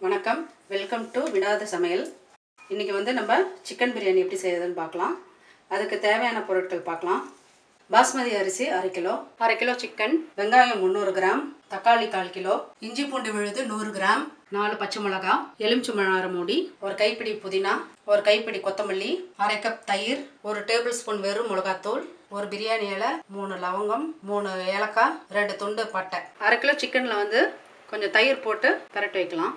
வணக்கம் welcome to விடாத சமையல் இன்றைக்கி வந்து நம்ம சிக்கன் பிரியாணி எப்படி செய்யறதுன்னு பார்க்கலாம் அதுக்கு தேவையான பொருட்கள் பார்க்கலாம் பாஸ்மதி அரிசி அரை கிலோ அரை கிலோ சிக்கன் வெங்காயம் முந்நூறு கிராம் தக்காளி கால் கிலோ இஞ்சி பூண்டு விழுது நூறு கிராம் நாலு பச்சை மிளகா எலுமிச்சம்பழம் மூடி ஒரு கைப்பிடி புதினா ஒரு கைப்பிடி கொத்தமல்லி அரை கப் தயிர் ஒரு டேபிள் ஸ்பூன் வெறும் மிளகாத்தூள் ஒரு பிரியாணி இலை மூணு லவங்கம் மூணு ஏலக்காய் ரெண்டு துண்டு பட்டை அரை கிலோ சிக்கனில் வந்து கொஞ்சம் தயிர் போட்டு பரட்டி வைக்கலாம்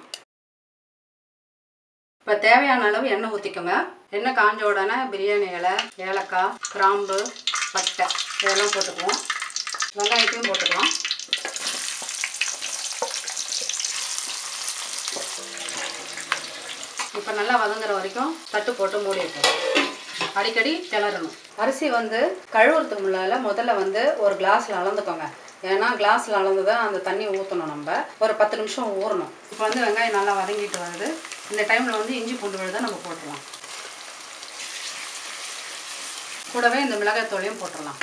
இப்போ தேவையான அளவு எண்ணெய் ஊற்றிக்கோங்க எண்ணெய் காஞ்ச உடனே பிரியாணி இலை ஏலக்காய் கிராம்பு பட்டை இதெல்லாம் போட்டுக்குவோம் வெங்காயத்தையும் போட்டுக்கலாம் இப்போ நல்லா வதங்குற வரைக்கும் தட்டு போட்டு மூடி வைக்கணும் அடிக்கடி கிளறணும் அரிசி வந்து கழுவுறதுக்கு முன்னால முதல்ல வந்து ஒரு கிளாஸில் அளந்துக்கோங்க ஏன்னா கிளாஸில் அளந்து தான் அந்த தண்ணி ஊற்றணும் நம்ம ஒரு பத்து நிமிஷம் ஊறணும் இப்போ வந்து வெங்காயம் நல்லா வதங்கிட்டு வருது இந்த டைமில் வந்து இஞ்சி பூண்டு விழுதை நம்ம போட்டுடலாம் கூடவே இந்த மிளகாய் போட்டுடலாம்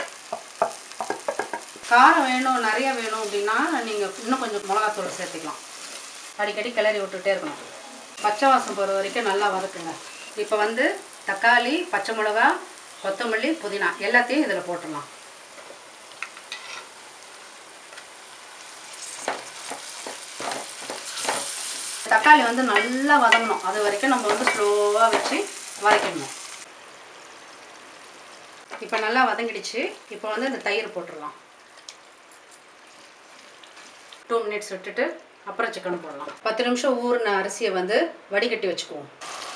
காரம் வேணும் நிறைய வேணும் அப்படின்னா நீங்கள் இன்னும் கொஞ்சம் மிளகாத்தூள் சேர்த்துக்கலாம் அடிக்கடி கிளறி விட்டுட்டே இருக்கணும் பச்சை வாசம் போகிற வரைக்கும் நல்லா வதக்குங்க இப்போ வந்து தக்காளி பச்சை மிளகா கொத்தமல்லி புதினா எல்லாத்தையும் இதில் போட்டுடலாம் தக்காளி வந்து நல்லா வதங்கணும் அது வரைக்கும் நம்ம வந்து ஸ்லோவாக வச்சு வதக்கணும் இப்போ நல்லா வதங்கிடுச்சு இப்போ வந்து இந்த தயிர் போட்டுடலாம் டூ மினிட்ஸ் விட்டுட்டு அப்புறம் சிக்கன் போடலாம் பத்து நிமிஷம் ஊறின அரிசியை வந்து வடிகட்டி வச்சுக்குவோம்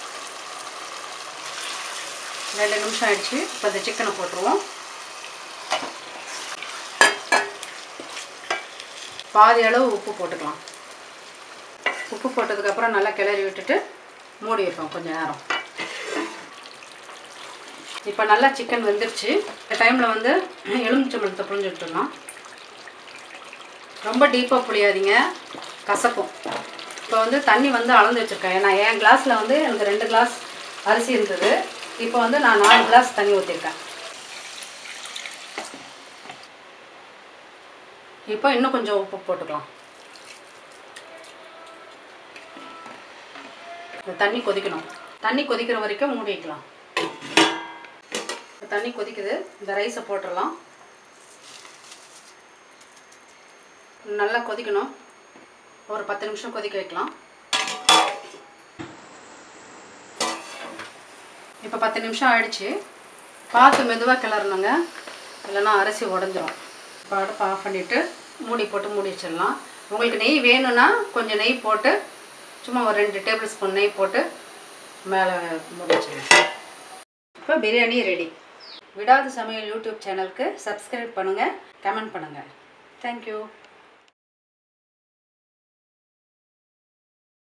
ரெண்டு நிமிஷம் ஆயிடுச்சு இப்போ இந்த சிக்கனை போட்டுருவோம் பாதி அளவு உப்பு போட்டுக்கலாம் உப்பு போட்டதுக்கப்புறம் நல்லா கிளறி விட்டுட்டு மூடி வைப்போம் கொஞ்சம் நேரம் இப்போ நல்லா சிக்கன் வெந்துருச்சு இந்த டைமில் வந்து எலுமிச்சம்பழத்தை புழிஞ்சு விட்டுடலாம் ரொம்ப டீப்பாக புளியாதீங்க கசக்கும் இப்போ வந்து தண்ணி வந்து அளந்து வச்சுருக்கேன் ஏன்னா என் கிளாஸில் வந்து எனக்கு ரெண்டு கிளாஸ் அரிசி இருந்தது இப்போ வந்து நான் நாலு கிளாஸ் தண்ணி ஊற்றிருக்கேன் இப்போ இன்னும் கொஞ்சம் உப்பு போட்டுக்கலாம் இந்த தண்ணி கொதிக்கணும் தண்ணி கொதிக்கிற வரைக்கும் மூடி வைக்கலாம் தண்ணி கொதிக்குது இந்த ரைஸை போட்டுடலாம் நல்லா கொதிக்கணும் ஒரு பத்து நிமிஷம் கொதிக்க வைக்கலாம் இப்போ பத்து நிமிஷம் ஆயிடுச்சு பார்த்து மெதுவாக கிளறணுங்க இல்லைன்னா அரிசி உடஞ்சிரும் இப்போ அடுப்பு ஆஃப் பண்ணிவிட்டு மூடி போட்டு மூடி வச்சிடலாம் உங்களுக்கு நெய் வேணும்னா கொஞ்சம் நெய் போட்டு சும்மா ஒரு ரெண்டு டேபிள் ஸ்பூன் நெய் போட்டு மேலே மூடி வச்சிடலாம் இப்போ பிரியாணி ரெடி விடாத சமையல் யூடியூப் சேனலுக்கு சப்ஸ்கிரைப் பண்ணுங்கள் கமெண்ட் பண்ணுங்கள் தேங்க்யூ